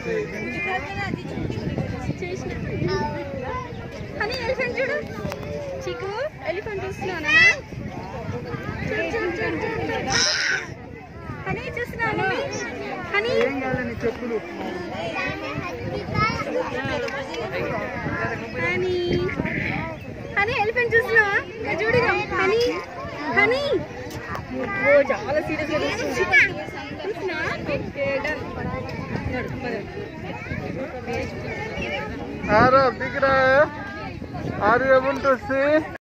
చేసిన honey elephant చూడు chikoo elephant చూస్తున్నానా చూడు చూడు చూడు చూడు హనీ చూస్తున్నాను హనీ ఏం కాదని చెప్పులు హనీ హనీ ఎలిఫెంట్ చూస్తున్నావా ఇంకా చూడు ఇక. హనీ హనీ ఓ చాలా సీరియస్ గా చూస్తున్నా ఓకే డన్ నడు పద ఆరో దిగరా ఆరు ఏముంటుంది